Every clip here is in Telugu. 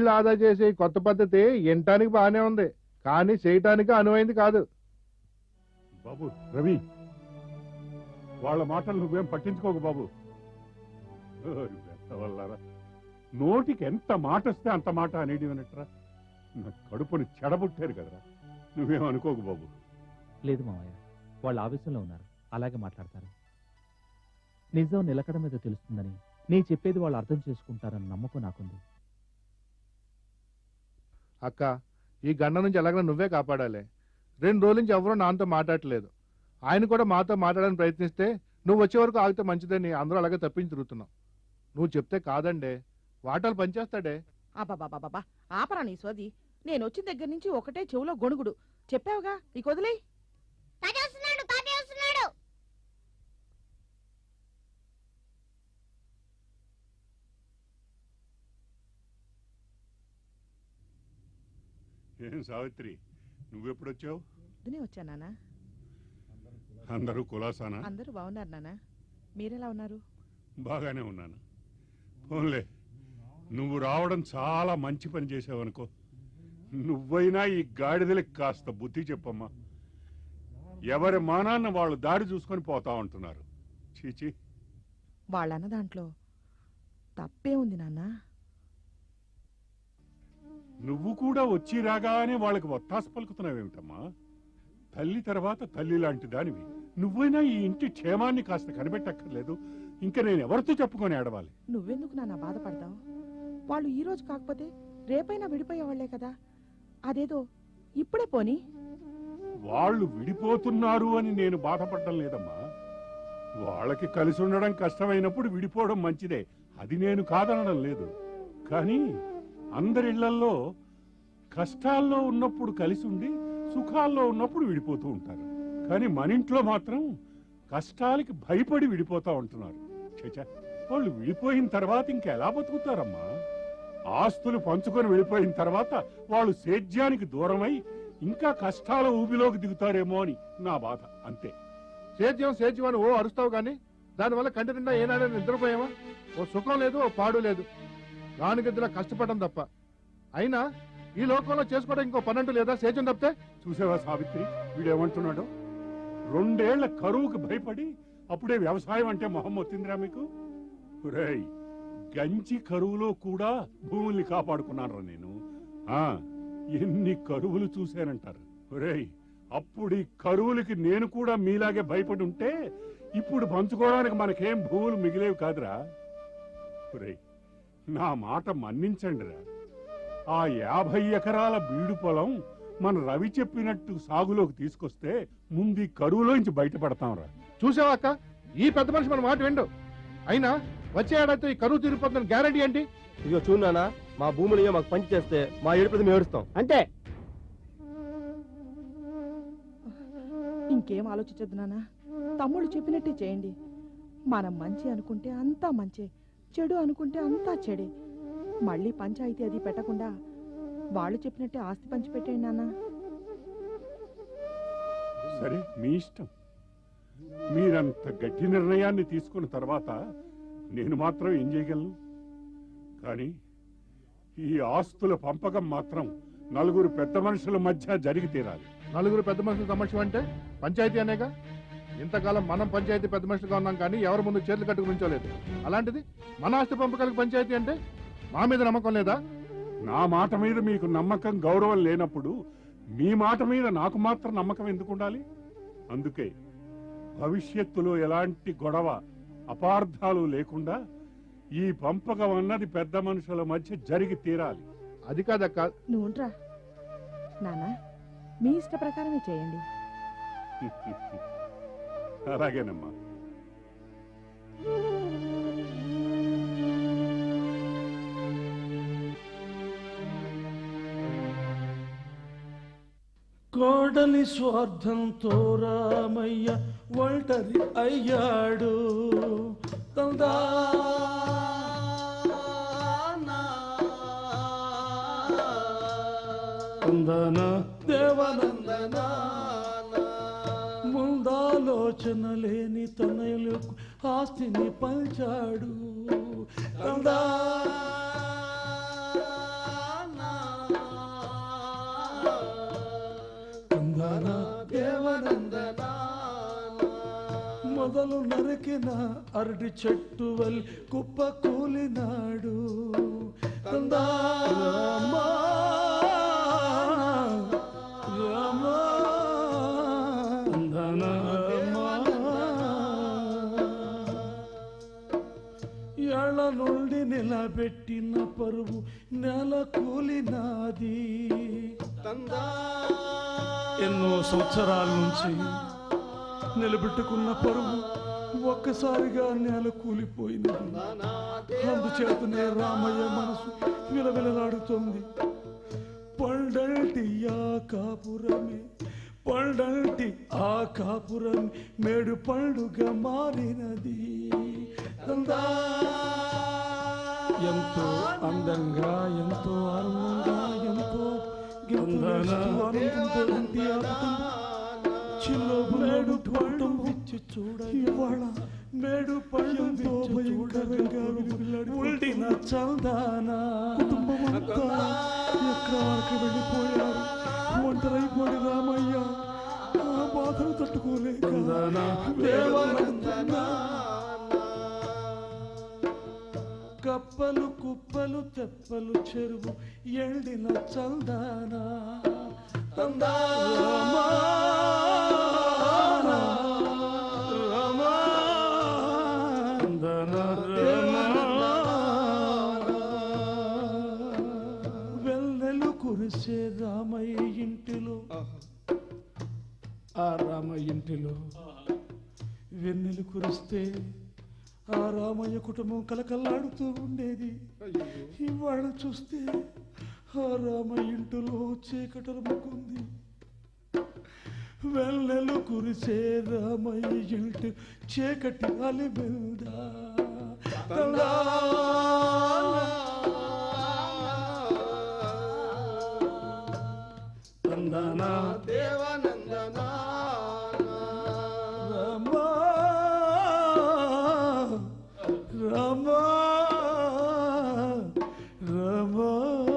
ఆస్తులు ఆదా చేసే ఈ కొత్త పద్ధతి వినటానికి బాగానే ఉంది కానీ చేయటానికి అనువైంది కాదు బాబు రవి వాళ్ళ మాటలు నువ్వేం పట్టించుకోకు బాబు ఓరి పెద్దవాళ్ళారా. నోటికి ఎంత మాట వస్తే అంత మాట అనేది వినట్రా నా కడుపుని చెడబుట్టారు కదరా నువ్వేం అనుకోకు బాబు లేదు మావయ్య వాళ్ళు ఆవేశంలో ఉన్నారు అలాగే మాట్లాడతారు నిజం నిలకడ మీద తెలుస్తుందని నీ చెప్పేది వాళ్ళు అర్థం చేసుకుంటారన్న నమ్మకం నాకుంది అక్క ఈ గండ నుంచి ఎలాగైనా నువ్వే కాపాడాలి రెండు రోజుల నుంచి ఎవరూ నాతో మాట్లాడట్లేదు ఆయన కూడా మాతో మాట్లాడడానికి ప్రయత్నిస్తే నువ్వు వచ్చే వరకు ఆగితే మంచిదని అందరూ అలాగే తప్పించి తిరుగుతున్నావు నువ్వు చెప్తే కాదండే వాటాలు పనిచేస్తాడే అబ్బాబాబాబా ఆపరా నీ సోది నేను వచ్చిన దగ్గర నుంచి ఒకటే చెవులో గొణుగుడు చెప్పావుగా ఇక వదిలే తాతేస్తున్నాడు తాతేస్తున్నాడు ఏం సావిత్రి నువ్వెప్పుడొచ్చావు పొద్దునే వచ్చా నాన్న అందరూ కులాసానా అందరూ బాగున్నారు నాన్న మీరెలా ఉన్నారు బాగానే ఉన్నాను పోన్లే నువ్వు రావడం చాలా మంచి పని చేసావనుకో నువ్వైనా ఈ గాడిదలకి కాస్త బుద్ధి చెప్పమ్మా ఎవరి మానాన్న వాళ్ళు దారి చూసుకొని పోతా ఉంటున్నారు చీచి వాళ్ళన్న దాంట్లో తప్పే ఉంది నాన్న నువ్వు కూడా వచ్చి రాగానే వాళ్ళకి ఒత్తాస పలుకుతున్నావేమిటమ్మా తల్లి తర్వాత తల్లి లాంటి దానివి నువ్వైనా ఈ ఇంటి క్షేమాన్ని కాస్త కనిపెట్టక్కర్లేదు ఇంకా నేను ఎవరితో చెప్పుకొని ఆడవాలి నువ్వెందుకు నాన్న బాధపడతావు వాళ్ళు ఈ రోజు కాకపోతే రేపైనా విడిపోయేవాళ్లే కదా అదేదో ఇప్పుడే పోని వాళ్ళు విడిపోతున్నారు అని నేను బాధపడడం లేదమ్మా వాళ్ళకి కలిసి ఉండడం కష్టమైనప్పుడు విడిపోవడం మంచిదే అది నేను కాదనడం లేదు కానీ అందరిళ్లల్లో కష్టాల్లో ఉన్నప్పుడు కలిసి ఉండి సుఖాల్లో ఉన్నప్పుడు విడిపోతూ ఉంటారు కానీ మన ఇంట్లో మాత్రం కష్టాలకి భయపడి విడిపోతా ఉంటున్నారు చచ్చా వాళ్ళు విడిపోయిన తర్వాత ఇంకెలా బతుకుతారమ్మా ఆస్తులు పంచుకొని వెళ్ళిపోయిన తర్వాత వాళ్ళు సేద్యానికి దూరమై ఇంకా కష్టాల ఊబిలోకి దిగుతారేమో అని నా బాధ అంతే సేద్యం సేద్యం అని ఓ అరుస్తావు కానీ దానివల్ల కంటి నిండా ఏనాడే నిద్రపోయావా ఓ సుఖం లేదు ఓ పాడు లేదు గానుగద్దులా కష్టపడడం తప్ప అయినా ఈ లోకంలో చేసుకోవడం ఇంకో పనంటూ లేదా సేద్యం తప్పితే చూసావా సావిత్రి వీడేమంటున్నాడు రెండేళ్ల కరువుకు భయపడి అప్పుడే వ్యవసాయం అంటే మొహం వచ్చిందిరా మీకు రేయ్ గంజి కరువులో కూడా భూముల్ని కాపాడుకున్నాను నేను ఆ ఎన్ని కరువులు చూశానంటారు రేయ్ అప్పుడు ఈ కరువులకి నేను కూడా మీలాగే భయపడి ఉంటే ఇప్పుడు పంచుకోవడానికి మనకేం భూములు మిగిలేవి కాదురా రేయ్ నా మాట మన్నించండిరా ఆ యాభై ఎకరాల బీడు పొలం మన రవి చెప్పినట్టు సాగులోకి తీసుకొస్తే ముందు ఈ కరువులోంచి బయటపడతాంరా చూసావా అక్క ఈ పెద్ద మనిషి మన మాట విండు అయినా వచ్చే ఏడాదితో ఈ కరువు తీరిపోతుందని గ్యారంటీ ఏంటి ఇదిగో చూడనా మా భూములు మాకు పంచి చేస్తే మా ఏడుపు మేము ఏడుస్తాం అంతే ఇంకేం ఆలోచించద్దు నాన్న తమ్ముడు చెప్పినట్టే చేయండి మనం మంచి అనుకుంటే అంతా మంచే చెడు అనుకుంటే అంతా చెడే మళ్ళీ పంచాయతీ అది పెట్టకుండా వాళ్ళు చెప్పినట్టే ఆస్తి పంచి పెట్టేయండి నాన్న సరే మీ ఇష్టం మీరంత గట్టి నిర్ణయాన్ని తీసుకున్న తర్వాత నేను మాత్రం ఏం చేయగలను కానీ ఈ ఆస్తుల పంపకం మాత్రం నలుగురు పెద్ద మనుషుల మధ్య జరిగి తీరాలి నలుగురు పెద్ద మనుషుల సమస్య అంటే పంచాయతీ అనేగా ఇంతకాలం మనం పంచాయతీ పెద్ద మనుషులుగా ఉన్నాం కానీ ఎవరి ముందు చేతులు కట్టుకు నుంచోలేదు అలాంటిది మన ఆస్తి పంపకాలకు పంచాయతీ అంటే మా మీద నమ్మకం లేదా నా మాట మీద మీకు నమ్మకం గౌరవం లేనప్పుడు మీ మాట మీద నాకు మాత్రం నమ్మకం ఎందుకు ఉండాలి అందుకే భవిష్యత్తులో ఎలాంటి గొడవ అపార్థాలు లేకుండా ఈ పంపకం అన్నది పెద్ద మనుషుల మధ్య జరిగి తీరాలి అది కాదక్క నువ్వుంట్రా నాన్న మీ ఇష్ట ప్రకారమే చేయండి అలాగేనమ్మా కోడలి స్వార్థంతో రామయ్య ఒంటరి అయ్యాడు తందా తందన దేవనందన ముందాలోచన లేని తనయులకు ఆస్తిని పంచాడు తందా తందన దేవనందన మొదలు నరికిన అరటి చెట్టు వల్ కుప్ప కూలినాడు తందా రామా, రామా, తందన రామా. ఏళ్ల నుండి నిలబెట్టిన పరువు నెల కూలినాది ఎన్నో సంవత్సరాల నుంచి నిలబెట్టుకున్న పరువు ఒక్కసారిగా నేల కూలిపోయింది అందుచేతనే రామయ్య మనసు విలవిలలాడుతోంది పండంటి ఆ కాపురమే పండంటి ఆ కాపురం మేడు పండుగ మారినది అందా. ఎంతో అందంగా ఎంతో ఆనందంగా ఎంతో గంధనస్తూ ఆనందంతో ఉంది ఆ కుటుంబం. చిల్లో మేడు పళ్ళం విచ్చి చూడ ఇవాళ మేడు పళ్ళం భయంకరంగా ఉండిన చల్దానా కుటుంబం అంతా ఎక్కడికి వెళ్ళిపోయారు ఒంటరైపోయి రామయ్య ఆ బాధను తట్టుకోలేక దేవానందనా కప్పలు కుప్పలు తెప్పలు చెరువు ఎండిన చల్దానా తందా రామా, రామా, తందనా రామా. వెన్నెలు కురిసే రామయ్య ఇంటిలో ఆ రామయ్య ఇంటిలో వెన్నెలు కురిస్తే ఆ రామయ్య కుటుంబం కలకల్లాడుతూ ఉండేది ఇవాళ చూస్తే ఆ రామయ్య ఇంటిలో చీకటరుముకుంది వెన్నెలు కురిసే రామయ్య ఇంటి చీకటి అలిబెల్దా తందనా రామా రామా రామా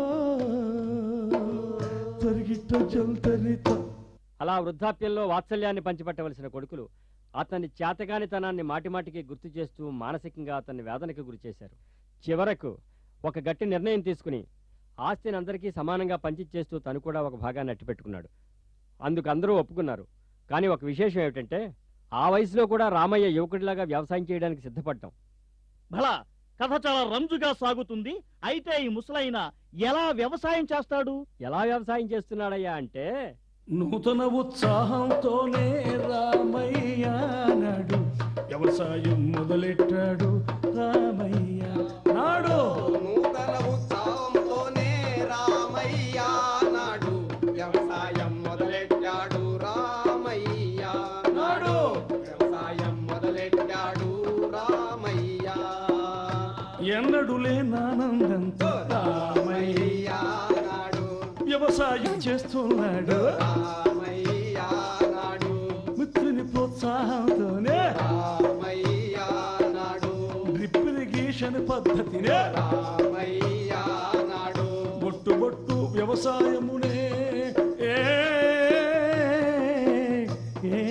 తరిగిట్ట జల్తరిత అలా వృద్ధాప్యంలో వాత్సల్యాన్ని పంచిపెట్టవలసిన కొడుకులు అతని చేతగానితనాన్ని మాటిమాటికి గుర్తు చేస్తూ మానసికంగా అతన్ని వేదనకు గురిచేశారు చివరకు ఒక గట్టి నిర్ణయం తీసుకుని ఆస్తిని అందరికీ సమానంగా పంచిచ్చేస్తూ తను కూడా ఒక భాగాన్ని అట్టిపెట్టుకున్నాడు అందుకు అందరూ ఒప్పుకున్నారు కానీ ఒక విశేషం ఏమిటంటే ఆ వయసులో కూడా రామయ్య యువకుడిలాగా వ్యవసాయం చేయడానికి సిద్ధపడ్డాం భలా కథ చాలా రంజుగా సాగుతుంది అయితే ఈ ముసలైన ఎలా వ్యవసాయం చేస్తాడు ఎలా వ్యవసాయం చేస్తున్నాడయ్యా అంటే నూతన ఉత్సాహంతోనే రామయ్య నాడు వ్యవసాయం మొదలెట్టాడు రామయ్య నాడు నూతన ఉత్సాహంతోనే రామయ్య నాడు వ్యవసాయం మొదలెట్టాడు రామయ్య నాడు వ్యవసాయం మొదలెట్టాడు రామయ్య ఎన్నడు లేనానందంతో రామయ్య అయ్యా నాడు వ్యవసాయం చేస్తున్నాడు రామయ్య నాడు మిత్రుని ప్రోత్సాహంతోనే రామయ్య నాడు డ్రిప్ ఇరిగేషన్ పద్ధతినే రామయ్య నాడు బొట్టు బొట్టు వ్యవసాయమునే ఏ, ఏ,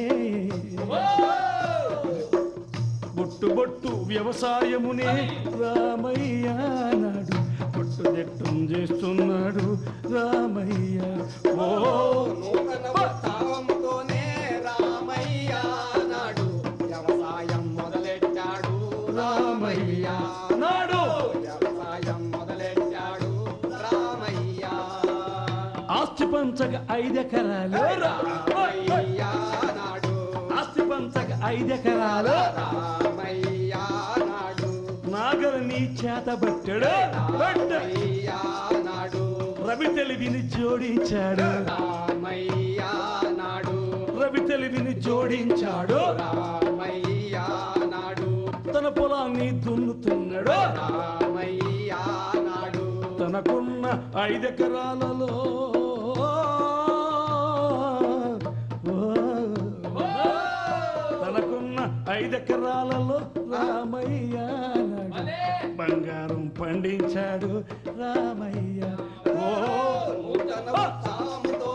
బొట్టు బొట్టు వ్యవసాయమునే రామయ్య నాడు బొట్టు జట్టం చేస్తున్నాడు రామయ్య ఓ నూతన ఉత్సాహంతోనే రామయ్య నాడు వ్యవసాయం మొదలెట్టాడు రామయ్య నాడు వ్యవసాయం మొదలెట్టాడు రామయ్య ఆస్తి పంచగ ఐదెకరాలు రామయ్య నాడు ఆస్తి పంచగ ఐదెకరాలు రామయ్య నాడు నాగరిని చేత పట్టాడు రామయ్య నాడు రవి తెలివిని జోడించాడు రామయ్య నాడు రవి తెలివిని జోడించాడు రామయ్య నాడు తన పొలాన్ని దున్నుతున్నాడు రామయ్య నాడు తనకున్న ఐదెకరాలలో తనకున్న ఐదెకరాలలో రామయ్య నాడు బంగారం పండించాడు రామయ్య ఓ నూతన ఉత్సాహంతో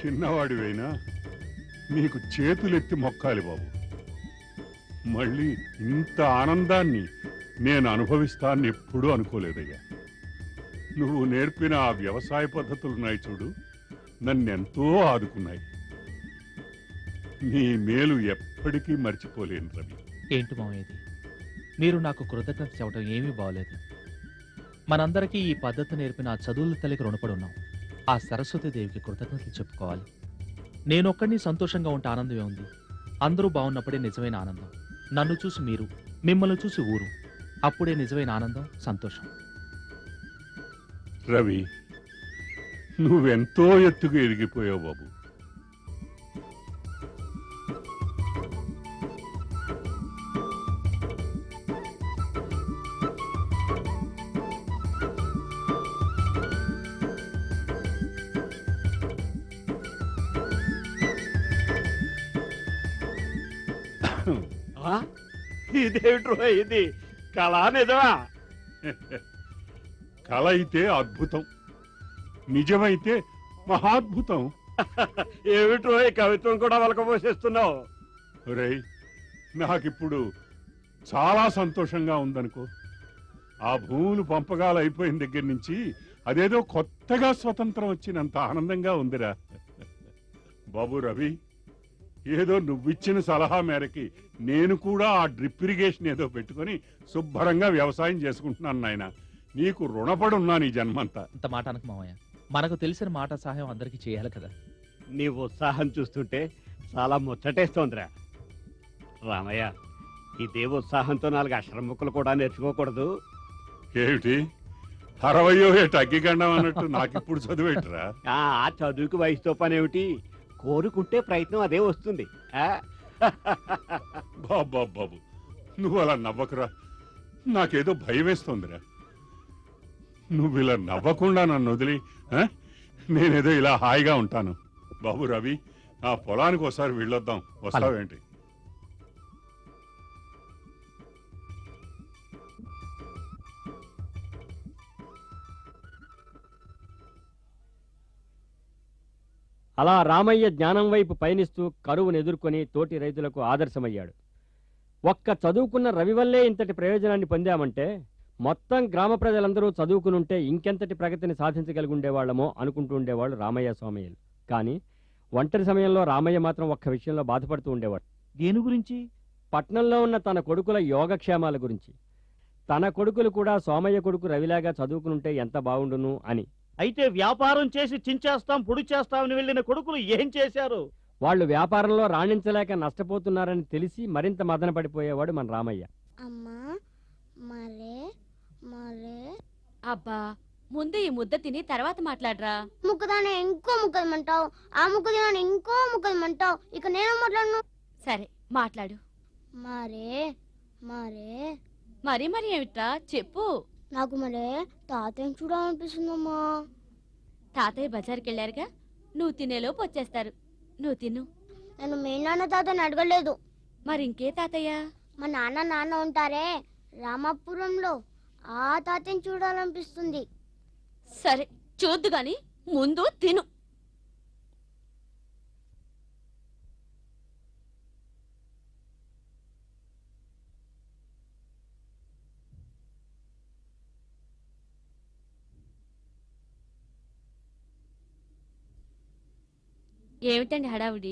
చిన్నవాడివైనా నీకు చేతులెత్తి మొక్కాలి బాబు మళ్ళీ ఇంత ఆనందాన్ని నేను అనుభవిస్తానని ఎప్పుడూ అనుకోలేదయ్యా నువ్వు నేర్పిన ఆ వ్యవసాయ పద్ధతులున్నాయి చూడు నన్నెంతో ఆదుకున్నాయి నీ మేలు ఎప్పటికీ మర్చిపోలేను రవి ఏంటి మావయ్య ఇది మీరు నాకు కృతజ్ఞత చెప్పడం ఏమీ బాగలేదు మనందరికీ ఈ పద్ధతి నేర్పిన ఆ చదువుల తల్లికి రుణపడి ఉన్నాం ఆ సరస్వతి దేవికి కృతజ్ఞతలు చెప్పుకోవాలి నేనొక్కడిని సంతోషంగా ఉంటే ఆనందమే ఉంది అందరూ బాగున్నప్పుడే నిజమైన ఆనందం నన్ను చూసి మీరు మిమ్మల్ని చూసి ఊరు అప్పుడే నిజమైన ఆనందం సంతోషం రవి నువ్వెంతో ఎత్తుకు ఎదిగిపోయావు బాబు ఆ? ఇదేమిట్రో ఇది కళా నిజమా కళ అయితే అద్భుతం నిజమైతే మహాద్భుతం ఏమిట్రో ఈ కవిత్వం కూడా వలకపోసేస్తున్నావు ఒరేయ్ నాకిప్పుడు చాలా సంతోషంగా ఉందనుకో ఆ భూములు పంపకాలు అయిపోయిన దగ్గర నుంచి అదేదో కొత్తగా స్వతంత్రం వచ్చినంత ఆనందంగా ఉందిరా బాబు రవి ఏదో నువ్విచ్చిన సలహా మేరకి నేను కూడా ఆ డ్రిప్ ఇరిగేషన్ ఏదో పెట్టుకొని శుభ్రంగా వ్యవసాయం చేసుకుంటున్నాను నాయన నీకు రుణపడి ఉన్నాను ఈ జన్మంతా అంత మాట అనకు మావయ్య మనకు తెలిసిన మాట సహాయం అందరికీ చేయాలి కదా నీ ఉత్సాహం చూస్తుంటే చాలా ముచ్చటేస్తోందిరా రామయ్య ఇదే ఉత్సాహంతో నాలుగు అక్షరం ముక్కలు కూడా నేర్చుకోకూడదు ఏమిటి అరవయో ఏటి అగ్గిగండం అన్నట్టు నాకిప్పుడు చదివేట్రా ఆ చదువుకి వయసుతో పని ఏమిటి కోరుకుంటే ప్రయత్నం అదే వస్తుంది ఆ? బాబు బాబు నువ్వు అలా నవ్వకురా నాకేదో భయం వేస్తోందిరా నువ్వు ఇలా నవ్వకుండా నన్ను వదిలి ఆ? నేనేదో ఇలా హాయిగా ఉంటాను బాబు రవి ఆ పొలానికి ఒకసారి వెళ్ళొద్దాం వస్తావేంటి అలా రామయ్య జ్ఞానం వైపు పయనిస్తూ కరువును ఎదుర్కొని తోటి రైతులకు ఆదర్శమయ్యాడు ఒక్క చదువుకున్న రవి వల్లే ఇంతటి ప్రయోజనాన్ని పొందామంటే మొత్తం గ్రామ ప్రజలందరూ చదువుకునుంటే ఇంకెంతటి ప్రగతిని సాధించగలిగి ఉండేవాళ్ళమో అనుకుంటూ ఉండేవాళ్ళు రామయ్య స్వామయ్యలు కానీ ఒంటరి సమయంలో రామయ్య మాత్రం ఒక్క విషయంలో బాధపడుతూ ఉండేవాడు దేని గురించి పట్నంలో ఉన్న తన కొడుకుల యోగక్షేమాల గురించి తన కొడుకులు కూడా సోమయ్య కొడుకు రవిలాగా చదువుకునుంటే ఎంత బాగుండును అని అయితే వ్యాపారం చేసి చించేస్తాం పొడి చేస్తామని వెళ్ళిన కొడుకులు ఏం చేశారు వాళ్ళు వ్యాపారంలో రాణించలేక నష్టపోతున్నారని తెలిసి మరింత మదన పడిపోయేవాడు మన రామయ్య అమ్మా మరే మరే అబ్బా ముందు ఈ ముద్ద తిని తర్వాత మాట్లాడరా ముక్కదాన్ని ఇంకో ముక్కదమంటావు ఆ ముక్కదాన్ని ఇంకో ముక్కదమంటావు ఇక నేను మాట్లాడను సరే మాట్లాడు మరే మరే మరి మరి ఏమిట్రా చెప్పు నాకు మరే తాతయ్య చూడాలనిపిస్తుందమ్మా తాతయ్య బజార్కి వెళ్ళారుగా నువ్వు తినేలోపు వచ్చేస్తారు నువ్వు తిను నేను మీ నాన్న తాతని అడగలేదు మరి ఇంకే తాతయ్య మా నాన్న నాన్న ఉంటారే రామాపురంలో ఆ తాతని చూడాలనిపిస్తుంది సరే చూద్దు గాని ముందు తిను ఏమిటండి హడావుడి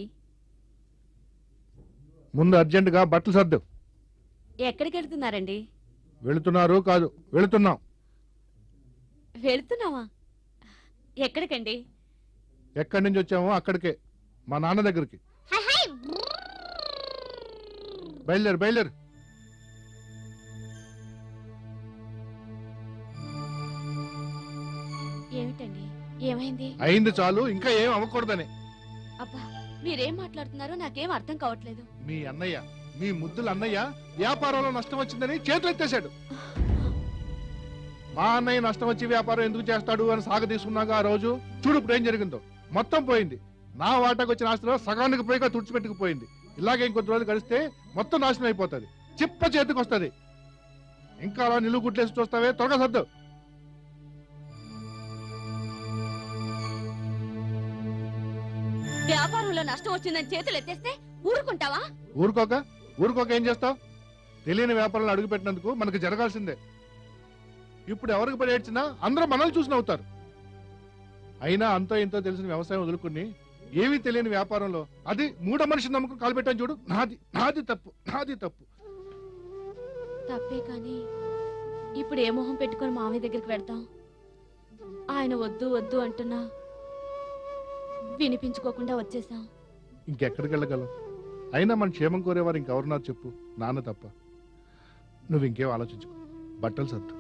ముందు అర్జెంటుగా బట్టలు సర్దు ఎక్కడికి వెళ్తున్నారండి వెళుతున్నారు కాదు వెళుతున్నాం వెళ్తున్నావా ఎక్కడికండి ఎక్కడి నుంచి వచ్చామో అక్కడికే మా నాన్న దగ్గరికి బయలుదేరు బయలుదేరు ఏమిటండి ఏమైంది అయింది చాలు ఇంకా ఏం అవ్వకూడదని అబ్బా మీరేం మాట్లాడుతున్నారో నాకేం అర్థం కావట్లేదు మీ అన్నయ్య మీ ముద్దుల అన్నయ్య వ్యాపారంలో నష్టం వచ్చిందని చేతులు ఎత్తేశాడు మా అన్నయ్య నష్టం వచ్చి వ్యాపారం ఎందుకు చేస్తాడు అని సాగ తీసుకున్నాక ఆ రోజు చూడు ఇప్పుడు ఏం జరిగిందో మొత్తం పోయింది నా వాటాకు వచ్చిన ఆస్తిలో సగానికి పైగా తుడిచిపెట్టుకుపోయింది ఇలాగే ఇంకొద్ది రోజులు గడిస్తే మొత్తం నాశనం అయిపోతుంది చిప్ప చేతికి వస్తుంది ఇంకా అలా నిలువు గుట్లేసి చూస్తావే త్వరగా సర్దు వ్యాపారంలో నష్టం వచ్చిందని చేతులు ఎత్తేస్తే ఊరుకుంటావా ఊరుకోక ఊరుకోక ఏం చేస్తావు తెలియని వ్యాపారంలో అడుగు పెట్టినందుకు మనకు జరగాల్సిందే ఇప్పుడు ఎవరికి పడి ఏడ్చినా అందరూ మనల్ని చూసి నవ్వుతారు అయినా అంతో ఇంతో తెలిసిన వ్యవసాయం వదులుకుని ఏమీ తెలియని వ్యాపారంలో అది మూఢ మనిషి నమ్మకం కాలుపెట్టాను చూడు నాది నాది తప్పు నాది తప్పు తప్పే కానీ ఇప్పుడు ఏ మొహం పెట్టుకొని మామయ్య దగ్గరికి వెళ్తాం ఆయన వద్దు వద్దు అంటున్నా వినిపించుకోకుండా వచ్చేసాం ఇంకెక్కడికి వెళ్ళగలం అయినా మన క్షేమం కోరేవారు ఇంకెవరున్నారు చెప్పు నాన్న తప్ప నువ్వు ఇంకేం ఆలోచించుకో బట్టలు సర్దు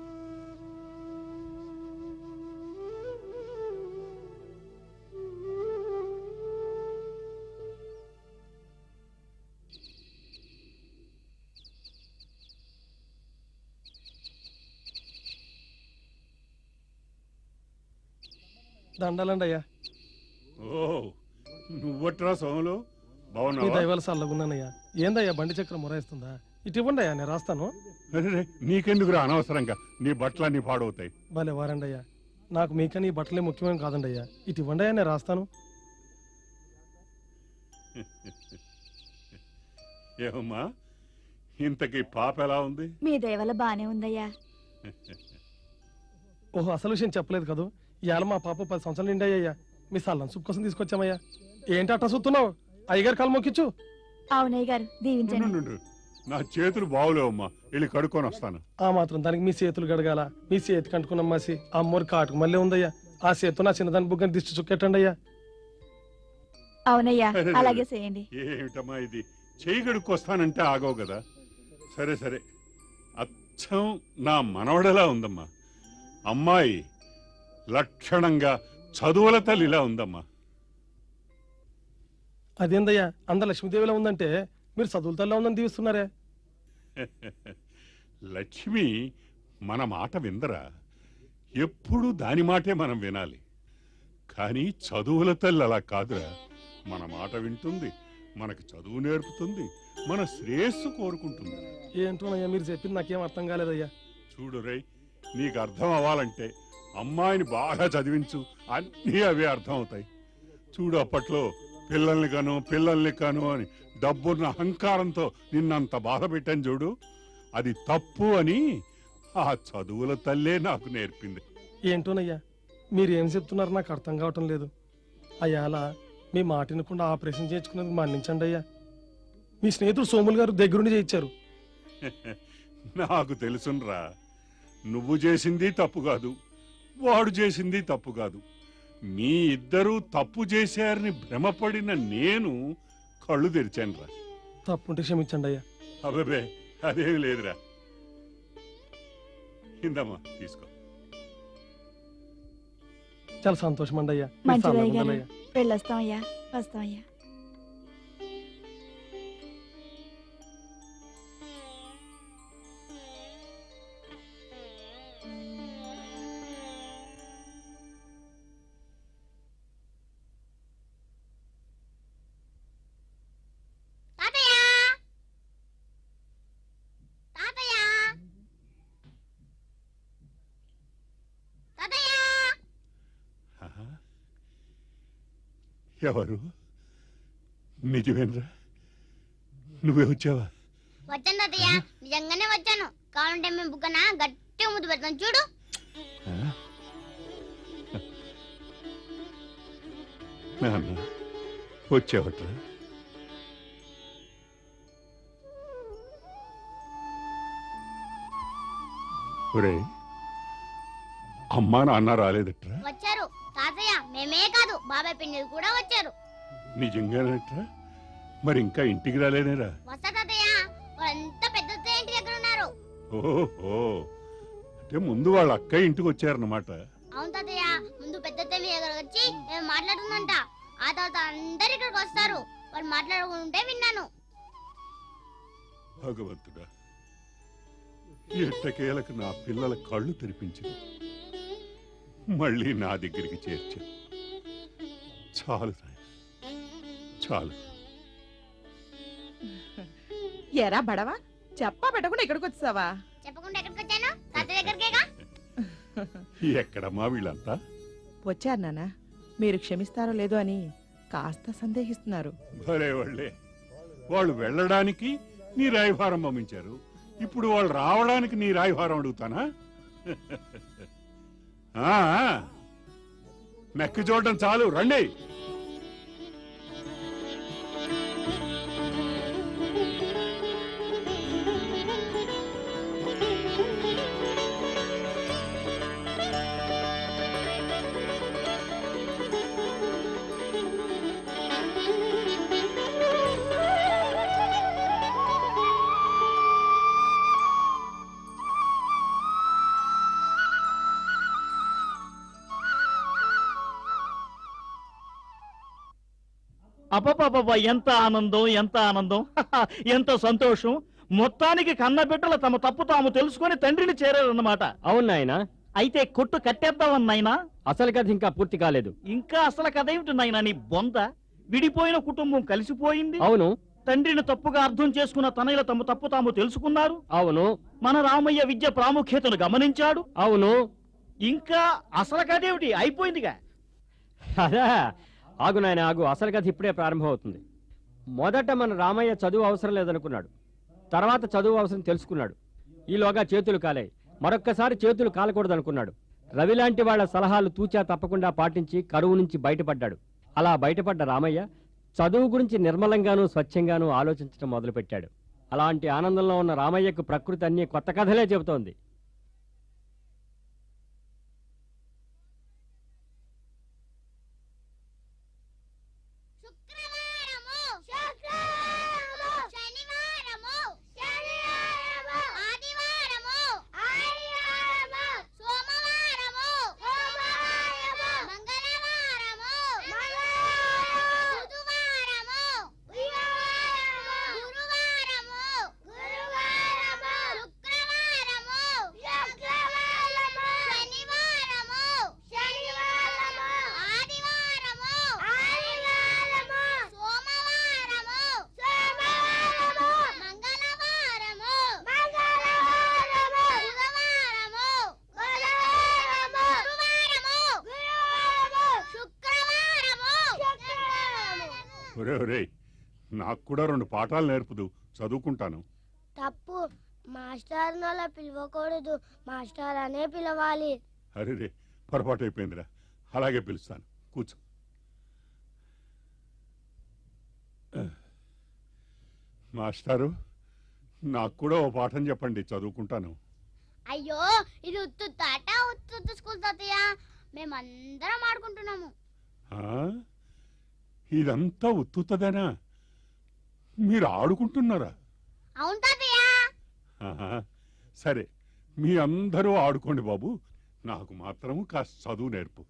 దండాలండి అయ్యా ఓ నువ్వట్రా సోములు మీ బాగున్నావా దైవాల సల్లగున్నానయ్యా ఏందయ్యా బండి చక్రం మొరాయిస్తుందా ఇటు ఇవ్వండి అయ్యా నేను రాస్తాను అరెరే, నీకెందుకురా అనవసరంగా నీ బట్టలన్నీ పాడవుతాయి భలే వారండి అయ్యా నాకు మీకని ఈ బట్టలే ముఖ్యమేం కాదండి అయ్యా ఇటు ఇవ్వండి అయ్యా నేను రాస్తాను ఏమమ్మా ఇంతకీ పాప ఎలా ఉంది మీ దయవల్ల బానే ఉందయ్యా ఓహో అసలు విషయం చెప్పలేదు కదూ ఇవాళ మా పాప పది సంవత్సరాలు నిండి అయ్యా మీ సల్లం సూప్ కోసం తీసుకొచ్చామయ్యా ఏంటి అట్ట చూస్తున్నావు అయ్యగారు కాలు మొక్కిచ్చు అవునయ్య గారు దీవించండి ఉండు, ఉండు. నా చేతులు బాగులేవమ్మా వెళ్ళి కడుక్కొని వస్తాను ఆ మాత్రం దానికి మీ చేతులు గడగాల మీ చేతి కంటుకున్న మసి ఆ అమ్మోరి కాటుకు మళ్ళీ ఉందయ్యా ఆ చేతితో నా చిన్నదాని బుగ్గని దిష్టి చుక్కెట్టండి అయ్యా అవునయ్యా అరెరే. అలాగే చేయండి ఏమిటమ్మా ఇది చేయి కడుక్కొస్తానంటే ఆగవు కదా సరే సరే అచ్చం నా మనవడలా ఉందమ్మా అమ్మాయి లక్షణంగా చదువుల తల్లిలా ఉందమ్మా అదేందయ్యా అంద లక్ష్మీదేవిలా ఉందంటే మీరు చదువులతల్లా ఉందని దీవిస్తున్నారే లక్ష్మి మన మాట విందరా ఎప్పుడు దాని మాటే మనం వినాలి కానీ చదువుల తల్లి అలా కాదురా మన మాట వింటుంది మనకు చదువు నేర్పుతుంది మన శ్రేయస్సు కోరుకుంటుంది ఏంటోనయ్యా మీరు చెప్పింది నాకేం అర్థం కాలేదయ్యా చూడు రై నీకు అర్థం అవ్వాలంటే అమ్మాయిని బాగా చదివించు అన్నీ అవే అర్థం అవుతాయి చూడు అప్పట్లో పిల్లల్ని కను పిల్లల్ని కను అని డబ్బున్న అహంకారంతో నిన్నంత బాధ పెట్టాను చూడు అది తప్పు అని ఆ చదువుల తల్లే నాకు నేర్పింది ఏంటోనయ్యా మీరు ఏం చెప్తున్నారు నాకు అర్థం కావటం లేదు అయ్యాల మీ మాట వినకుండా ఆపరేషన్ చేయించుకునేందుకు మన్నించండి అయ్యా మీ స్నేహితుడు సోములు గారు దగ్గరుండి చేయించారు నాకు తెలుసునరా నువ్వు చేసింది తప్పు కాదు వాడు చేసింది తప్పు కాదు మీ ఇద్దరూ తప్పు చేశారని భ్రమపడిన నేను కళ్ళు తెరిచానురా తప్పుంటే క్షమించండి అయ్యా అబ్బే అదేమి లేదురా ఇందమ్మా తీసుకో చాలా సంతోషం అండి అయ్యా మీరు మంచిదయ్య చల్లగా గారు ఉండాలయ్యా. వెళ్ళొస్తామయ్యా వస్తామయ్యా తాతయ్య తాతయ్య తాతయ్య ఆహా. ఎవరు నిజమేనరా నువ్వే వచ్చావా వచ్చాను తాతయ్య నిజంగానే వచ్చాను కావాలంటే మేము బుక్కన గట్టిగా ముద్దు పెడతాం చూడు ఆ? నాన్న వచ్చావట్రా ఒరే అమ్మా నాన్న రాలేదట్రా వచ్చారు తాతయ్య మేమే కాదు బాబాయ్ పిన్నలు కూడా వచ్చారు నిజంగానట్రా మరి ఇంకా ఇంటికి రాలేనేరా వస్తా తాతయ్య వాళ్ళంతా పెద్ద అత్తయ్య ఇంటి దగ్గర ఉన్నారు ఓహో అంటే ముందు వాళ్ళ అక్క ఇంటికి వచ్చారన్నమాట అవును తాతయ్య ముందు పెద్ద అత్తయ్య మీ దగ్గరకు వచ్చి మేము మాట్లాడుతుందంట ఆ తర్వాత అందరు ఇక్కడికి వస్తారు వాళ్ళు మాట్లాడుకుంటే విన్నాను భగవంతుడా ఎట్టకేలకు నా పిల్లల కళ్ళు తెరిపించు మళ్ళీ నా దగ్గరికి చేర్చు చాలు నాయనా. చాలు ఎరా బడవా చెప్పా పెట్టకుండా ఇక్కడికి వచ్చావా చెప్పకుండా ఎక్కడికి వచ్చాను తాతయ్య దగ్గరికేగా ఎక్కడమ్మా వీళ్ళంతా వచ్చారు నాన్న మీరు క్షమిస్తారో లేదో అని కాస్త సందేహిస్తున్నారు భలే వాళ్ళే వాళ్ళు వెళ్ళడానికి నీ రాయభారం పంపించారు ఇప్పుడు వాళ్ళు రావడానికి నీ రాయభారం అడుగుతానా ఆ, నెక్కి చూడడం చాలు రండి అపపప ఎంత ఆనందం ఎంత ఆనందం ఎంత సంతోషం మొత్తానికి కన్నబిడ్డలు తమ తప్పు తాము తెలుసుకొని తండ్రిని చేరారన్నమాట అవును నాయనా అయితే కొట్టు కట్టేద్దామని నాయనా అసలు కథ ఇంకా పూర్తి కాలేదు ఇంకా అసలు కథ ఏమిటి నాయనా నీ బొంద విడిపోయిన కుటుంబం కలిసిపోయింది అవును తండ్రిని తప్పుగా అర్థం చేసుకున్న తనయులు తమ తప్పు తాము తెలుసుకున్నారు అవును మన రామయ్య విద్య ప్రాముఖ్యతను గమనించాడు అవును ఇంకా అసలు కథ ఏమిటి అయిపోయిందిగా అదా ఆగు నాయన ఆగు అసలు కథ ఇప్పుడే ప్రారంభమవుతుంది మొదట మన రామయ్య చదువు అవసరం లేదనుకున్నాడు తర్వాత చదువు అవసరం తెలుసుకున్నాడు ఈలోగా చేతులు కాలాయి మరొక్కసారి చేతులు కాలకూడదనుకున్నాడు రవి లాంటి వాళ్ళ సలహాలు తూచా తప్పకుండా పాటించి కరువు నుంచి బయటపడ్డాడు అలా బయటపడ్డ రామయ్య చదువు గురించి నిర్మలంగానూ స్వచ్ఛంగానూ ఆలోచించడం మొదలుపెట్టాడు అలాంటి ఆనందంలో ఉన్న రామయ్యకు ప్రకృతి అన్ని కొత్త కథలే చెబుతోంది శుక్రవారము శుక్రవారము శనివారము శనివారము ఆదివారము ఆదివారము సోమవారము సోమవారము మంగళవారము మంగళవారము బుధవారము బుధవారము గురువారము గురువారము శుక్రవారము శుక్రవారము శనివారము శనివారము ఆదివారము ఆదివారము సోమవారము సోమవారము మంగళవారము మంగళవారము బుధవారము బుధవారము గురువారము గురువారము శుక్రవారము శుక్రవారము ఒరే ఒరే నాకు కూడా రెండు పాఠాలు నేర్పుదు చదువుకుంటాను తప్పు మాస్టర్ అలా పిలవకూడదు మాస్టర్ అనే పిలవాలి అరే రే పొరపాటు అయిపోయిందిరా అలాగే పిలుస్తాను కూర్చో మాస్టారు నాకు కూడా ఓ పాఠం చెప్పండి చదువుకుంటాను అయ్యో ఇది ఉత్తు తాట ఉత్తు స్కూల్ తాతయ్య మేమందరం ఆడుకుంటున్నాము ఆ? ఇదంతా ఉత్తుతదేనా మీరు ఆడుకుంటున్నారా అవును తాతయ్య ఆహా. సరే మీ అందరూ ఆడుకోండి బాబు నాకు మాత్రం కాస్త చదువు నేర్పు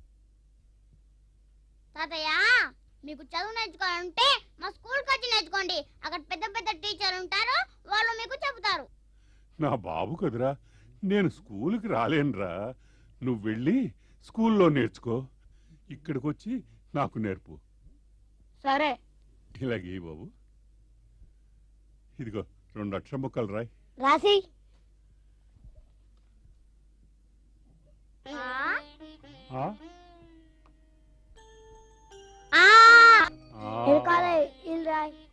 తాతయ్య మీకు చదువు నేర్చుకోవాలంటే మా స్కూల్కి వచ్చి నేర్చుకోండి అక్కడ పెద్ద పెద్ద టీచర్లు ఉంటారు వాళ్ళు మీకు చెబుతారు నా బాబు కదురా నేను స్కూల్కి రాలేనురా నువ్వు వెళ్ళి స్కూల్లో నేర్చుకో ఇక్కడికి వచ్చి నాకు నేర్పు సరే ఇలాగే బాబు ఇదిగో రెండు అక్షర ముక్కలు రాయ్ రాసి ఆ? ఆ ఆ. ఇది కాలే ఇది రాయ్